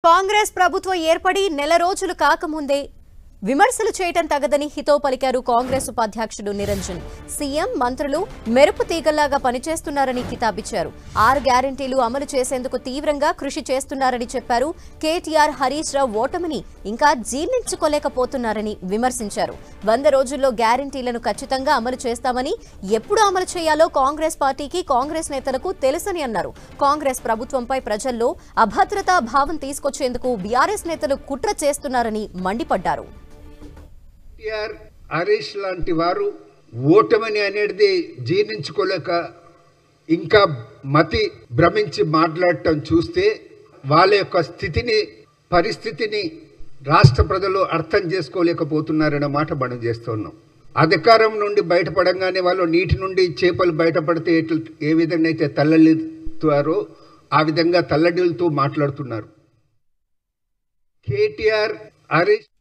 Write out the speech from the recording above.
కాంగ్రెస్ ప్రభుత్వం ఏర్పడి నెల రోజులు కాకముందే విమర్శలు చేయటం తగదని హితో పలికారు కాంగ్రెస్ ఉపాధ్యక్షుడు నిరంజన్ సీఎం మంత్రులు మెరుపు తీగల్లాగా పనిచేస్తున్నారని కితాబిచ్చారు ఆరు గ్యారంటీలు అమలు చేసేందుకు తీవ్రంగా కృషి చేస్తున్నారని చెప్పారు కేటీఆర్ హరీష్ రావు ఓటమిని ఇంకా జీర్ణించుకోలేకపోతున్నారని విమర్శించారు వంద రోజుల్లో గ్యారంటీలను ఖచ్చితంగా అమలు చేస్తామని ఎప్పుడు అమలు చేయాలో కాంగ్రెస్ పార్టీకి కాంగ్రెస్ నేతలకు తెలుసని అన్నారు కాంగ్రెస్ ప్రభుత్వంపై ప్రజల్లో అభద్రతా భావం తీసుకొచ్చేందుకు బీఆర్ఎస్ నేతలు కుట్ర చేస్తున్నారని మండిపడ్డారు ఎన్టీఆర్ హరీష్ లాంటి వారు ఓటమని అనేది జీర్ణించుకోలేక ఇంకా మతి భ్రమించి మాట్లాడటం చూస్తే వాళ్ళ యొక్క స్థితిని పరిస్థితిని రాష్ట్ర ప్రజలు అర్థం చేసుకోలేకపోతున్నారనే మాట మనం చేస్తున్నాం అధికారం నుండి బయటపడంగానే వాళ్ళు నీటి నుండి చేపలు బయటపడితే ఎట్ల ఏ విధంగా అయితే తల్లడిల్లుతారో ఆ విధంగా తల్లడిల్లుతూ మాట్లాడుతున్నారు కేటీఆర్ హరీష్